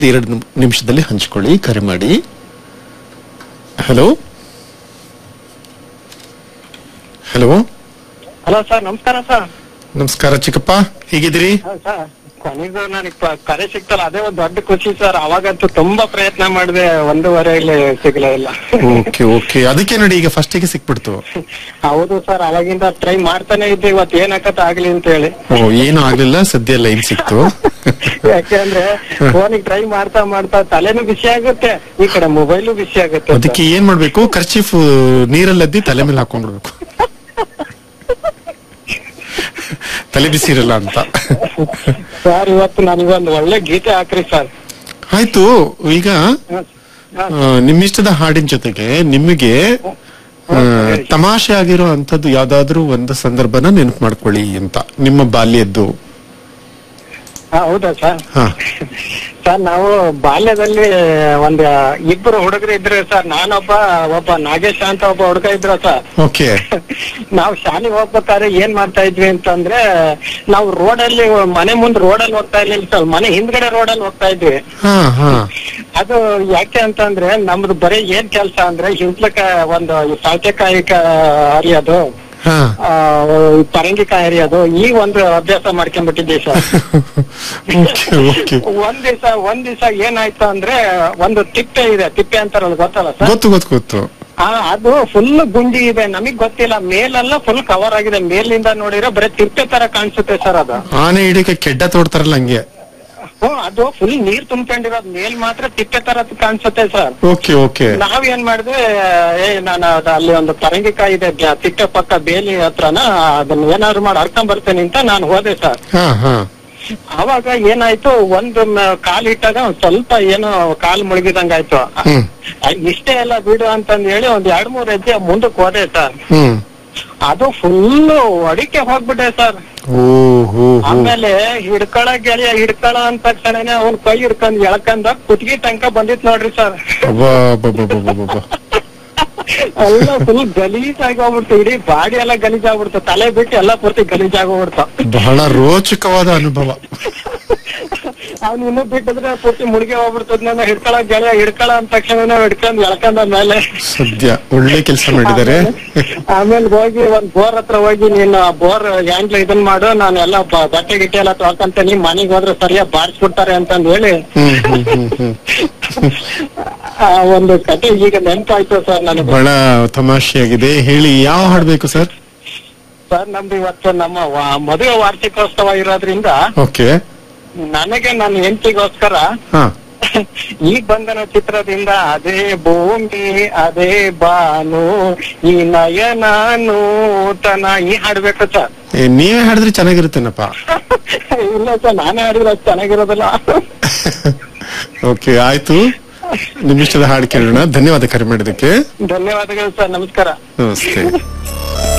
ಎರಡು ನಿಮ್- ನಿಮಿಷದಲ್ಲಿ ಹಂಚಿಕೊಳ್ಳಿ ಕರೆ ಮಾಡಿ ಹಲೋ ಹಲೋ ಹಲೋ ಸರ್ ನಮಸ್ಕಾರ ಸರ್ ನಮಸ್ಕಾರ ಚಿಕ್ಕಪ್ಪ ಹೇಗಿದ್ದೀರಿ ಸರ್ ಕೊನೆಗೂ ನನಗೆ ಪ- ಕರೆ ಸಿಕ್ತಲ್ಲ ಅದೇ ಒಂದು ದೊಡ್ಡ ಖುಷಿ ಸರ್ ಅವಾಗಂತೂ ತುಂಬಾ ಪ್ರಯತ್ನ ಮಾಡಿದೆ ಒಂದೂವರೆಯಲ್ಲಿ ಸಿಗ್ಲೇ ಇಲ್ಲ ಓಕೆ ಓಕೆ ಅದಕ್ಕೆ ನೋಡಿ ಈಗ ಫಸ್ಟಿಗೆ ಸಿಕ್ಬಿಡ್ತು ಹೌದು ಸರ್ ಅವಾಗಿಂದ ಟ್ರೈ ಮಾಡ್ತಾನೆ ಇದ್ದೆ ಇವತ್ತು ಏನಾಗತ್ತ ಆಗ್ಲಿ ಅಂತ ಹೇಳಿ ಓ ಏನು ಆಗ್ಲಿಲ್ಲ ಸದ್ಯ ಲೈನ್ ಸಿಕ್ತು ಯಾಕೆಂದ್ರೆ ಫೋನಿಗೆ ಟ್ರೈ ಮಾಡ್ತಾ ಮಾಡ್ತಾ ತಲೆನೂ ಬಿಸಿ ಆಗುತ್ತೆ ಈ ಕಡೆ ಮೊಬೈಲು ಬಿಸಿ ಆಗುತ್ತೆ ಅದಕ್ಕೆ ಏನ್ ಮಾಡ್ಬೇಕು ಖರ್ಚೀಫ್ ನೀರಲ್ಲದ್ದಿ ತಲೆ ಮೇಲೆ ಹಾಕೊಂಡ್ಬಿಡ್ಬೇಕು ತಲೆ ಬಿಸಿ ಇರಲ್ಲ ಅಂತ ಸರ್ ಇವತ್ತು ನನಗೊಂದು ಒಳ್ಳೆ ಗೀತೆ ಹಾಕ್ರಿ ಸರ್ ಆಯ್ತು ಈಗ ಆ, ನಿಮ್ಮಿಷ್ಟದ ಹಾಡಿನ ಜೊತೆಗೆ ನಿಮಗೆ ಆ, ತಮಾಷೆ ಆಗಿರೋ ಅಂತದ್ದು ಯಾವ್ದಾದ್ರು ಒಂದು ಸಂದರ್ಭನ ನೆನಪು ಮಾಡ್ಕೊಳ್ಳಿ ಅಂತ ನಿಮ್ಮ ಬಾಲ್ಯದ್ದು ಹೌದಾ ಸರ್ ಹಾ ಸರ್ ನಾವು ಬಾಲ್ಯದಲ್ಲಿ ಒಂದ್ ಇಬ್ರು ಹುಡುಗರು ಇದ್ರು ಸರ್ ನಾನೊಬ್ಬ ಒಬ್ಬ ನಾಗೇಶ್ ಅಂತ ಒಬ್ಬ ಹುಡುಗ ಇದ್ರು ಸರ್ ಓಕೆ ನಾವು ಶಾಲೆಗೆ ಹೋಗ್ಬೇಕಾದ್ರೆ ಏನ್ ಮಾಡ್ತಾ ಇದ್ವಿ ಅಂತಂದ್ರೆ ನಾವು ರೋಡಲ್ಲಿ ಮನೆ ಮುಂದ್ ರೋಡಲ್ಲಿ ಹೋಗ್ತಾ ಇರ್ಲಿಲ್ಲ ಸರ್ ಮನೆ ಹಿಂದ್ಗಡೆ ರೋಡಲ್ಲಿ ಹೋಗ್ತಾ ಇದ್ವಿ ಹಾ ಹಾ ಅದು ಯಾಕೆ ಅಂತಂದ್ರೆ ನಮ್ದು ಬರೀ ಏನ್ ಕೆಲ್ಸ ಅಂದ್ರೆ ಹಿಂದ್ಲಕ ಒಂದು ಸೌತೆಕಾಯಿ ಕ- ಹರಿಯೋದು ಹಾ ಆ, ಪರಂಗಿಕಾಯಿ ಹರಿಯೋದು ಈ ಒಂದು ಅಭ್ಯಾಸ ಮಾಡ್ಕೊಂಡ್ಬಿಟ್ಟಿದ್ವಿ ಸರ್ ಓಕೆ ಓಕೆ ಒಂದ್ ದಿವಸ ಒಂದ್ ದಿವಸ ಏನಾಯ್ತು ಅಂದ್ರೆ ಒಂದು ತಿಪ್ಪೆ ಇದೆ ತಿಪ್ಪೆ ಅಂತಾರಲ್ಲ ಗೊತ್ತಲ್ಲ ಸರ್ ಗೊತ್ತು ಗೊತ್ತು ಗೊತ್ತು ಆ, ಅದು ಫುಲ್ ಗುಂಡಿ ಇದೆ ನಮಗ್ ಗೊತ್ತಿಲ್ಲ ಮೇಲೆಲ್ಲ ಫುಲ್ ಕವರ್ ಆಗಿದೆ ಮೇಲಿಂದ ನೋಡಿದ್ರೆ ಬರೀ ತಿಪ್ಪೆ ತರ ಕಾಣಿಸುತ್ತೆ ಸರ್ ಅದು ಆನೆ ಹಿಡಿಯಕ್ಕೆ ಕೆಡ್ಡ ತೋಡ್ತಾರಲ್ಲ ಹಂಗೆ ಹ್ಮ್ ಅದು ಫುಲ್ ನೀರ್ ತುಂಬ್ಕೊಂಡಿರೋದು ಮೇಲ್ ಮಾತ್ರ ತಿಪ್ಪೆ ತರ ಕಾಣಿಸುತ್ತೆ ಸರ್ ಓಕೆ ಓಕೆ ನಾವ್ ಏನ್ ಮಾಡಿದ್ವಿ ಏ ನಾನು ಅದ್ ಅಲ್ಲಿ ಒಂದು ಪರಂಗಿಕಾಯಿ ಇದೆ ಬ್ಯಾ- ತಿಪ್ಪೆ ಪಕ್ಕ ಬೇಲಿ ಹತ್ರನ ಅದನ್ನ ಏನಾದ್ರು ಮಾಡಿ ಹರ್ಕೊಂಡ್ ಬರ್ತೇನೆ ಅಂತ ನಾನು ಹೋದೆ ಸರ್ ಹಾ ಹಾ ಅವಾಗ ಏನಾಯ್ತು ಒಂದು ಮ- ಕಾಲ್ ಇಟ್ಟಾಗ ಒಂದ್ ಸ್ವಲ್ಪ ಏನೋ ಕಾಲ್ ಮುಳುಗಿದಂಗಾಯ್ತು ಹ್ಮ್ ಅ- ಇಷ್ಟೇ ಎಲ್ಲ ಬಿಡು ಅಂತಂದ್ ಹೇಳಿ ಒಂದ್ ಎರಡ್ ಮೂರ್ ಹೆಜ್ಜೆ ಮುಂದಕ್ಕೆ ಹೋದೆ ಸರ್ ಹ್ಮ್ ಅದು ಫುಲ್ ಅಡಿಕೆ ಹೋಗ್ಬಿಟ್ಟೆ ಸರ್ ಓ ಹೋ ಹೋ ಆಮೇಲೆ ಹಿಡ್ಕೊಳ ಗೆಳೆಯ ಹಿಡ್ಕೊಳ ಅಂದ ತಕ್ಷಣನೇ ಅವ್ನ್ ಕೈ ಹಿಡ್ಕೊಂಡ್ ಎಳ್ಕಂದ ಕುತ್ತಿಗೆ ತನಕ ಬಂದಿತ್ ನೋಡ್ರಿ ಸರ್ ಅಬ್ಬಾ, ಅಬ್ಬಾ, ಅಬ್ಬಾ, ಅಬ್ಬಾ, ಅಬ್ಬಾ. ಎಲ್ಲ ಫುಲ್ ಗಲೀಜಾಗಿ ಹೋಗ್ಬಿಡ್ತು ಇಡೀ ಬಾಡಿ ಎಲ್ಲ ಗಲೀಜಾಗ್ಬಿಡ್ತು ತಲೆ ಬಿಟ್ಟು ಎಲ್ಲ ಪೂರ್ತಿ ಗಲೀಜಾಗೋಗ್ಬಿಡ್ತು ಬಹಳ ರೋಚಕವಾದ ಅನುಭವ ಅವ್ನು ಇನ್ನೂ ಬಿಟ್ಟಿದ್ರೆ ಪೂರ್ತಿ ಮುಳುಗಿ ಹೋಗ್ಬಿಡ್ತದ ನಾನು ಹಿಡ್ಕೊಳ ಗೆಳೆಯ ಹಿಡ್ಕೊಳ ಅಂದ ತಕ್ಷಣ ಹಿಡ್ಕೊಂಡ್ ಎಳ್ಕಂದ ಮೇಲೆ ಸದ್ಯ ಒಳ್ಳೆ ಕೆಲಸ ಮಾಡಿದ್ದಾರೆ ಆಮೇಲೆ ಹೋಗಿ ಒಂದ್ ಬೋರ್ ಹತ್ರ ಹೋಗಿ ನೀನು ಆ ಬೋರ್ ಹ್ಯಾಂಡ್ಲ್ ಇದನ್ ಮಾಡು ನಾನು ಎಲ್ಲ ಬ- ಬಟ್ಟೆ ಗಿಟ್ಟೆ ಎಲ್ಲ ತೊಳ್ಕೊಂತೀನಿ ಮನೆಗೆ ಹೋದ್ರೆ ಸರಿಯಾಗಿ ಬಾರಿಸ್ಬಿಡ್ತಾರೆ ಅಂತಂದ್ ಹೇಳಿ ಹ್ಮ್ ಹ್ಮ್ ಹ್ಮ್ ಹ್ಮ್ ಆ ಒಂದು ಕತೆ ಈಗ ನೆನಪಾಯ್ತು ಸರ್ ನನಗೆ ಬಹಳ ತಮಾಷೆಯಾಗಿದೆ ಹೇಳಿ ಯಾವ ಹಾಡ್ಬೇಕು ಸರ್ ಸರ್ ನಮ್ದು ಇವತ್ತು ನಮ್ಮ ವ- ಮದುವೆ ವಾರ್ಷಿಕೋತ್ಸವ ಇರೋದ್ರಿಂದ ಓಕೆ ನನಗೆ ನನ್ನ ಹೆಂಡತಿಗೋಸ್ಕರ ಹಾ ಈ ಬಂಧನ ಚಿತ್ರದಿಂದ ಅದೇ ಭೂಮಿ ಅದೇ ಬಾನು ಈ ನಯನ ನೂತನ ಈ ಹಾಡ್ಬೇಕು ಸರ್ ಏ, ನೀವೇ ಹಾಡಿದ್ರೆ ಚೆನ್ನಾಗಿರುತ್ತೇನಪ್ಪ ಇಲ್ಲ ಸರ್ ನಾನೇ ಹಾಡಿದ್ರೆ ಅಷ್ಟ್ ಚೆನ್ನಾಗಿರೋದಿಲ್ಲ ಓಕೆ ಆಯ್ತು ನಿಮ್ಮಿಷ್ಟದ ಹಾಡು ಕೇಳೋಣ ಧನ್ಯವಾದ ಕರೆ ಮಾಡಿದ್ದಕ್ಕೆ ಧನ್ಯವಾದಗಳು ಸರ್ ನಮಸ್ಕಾರ ನಮಸ್ತೆ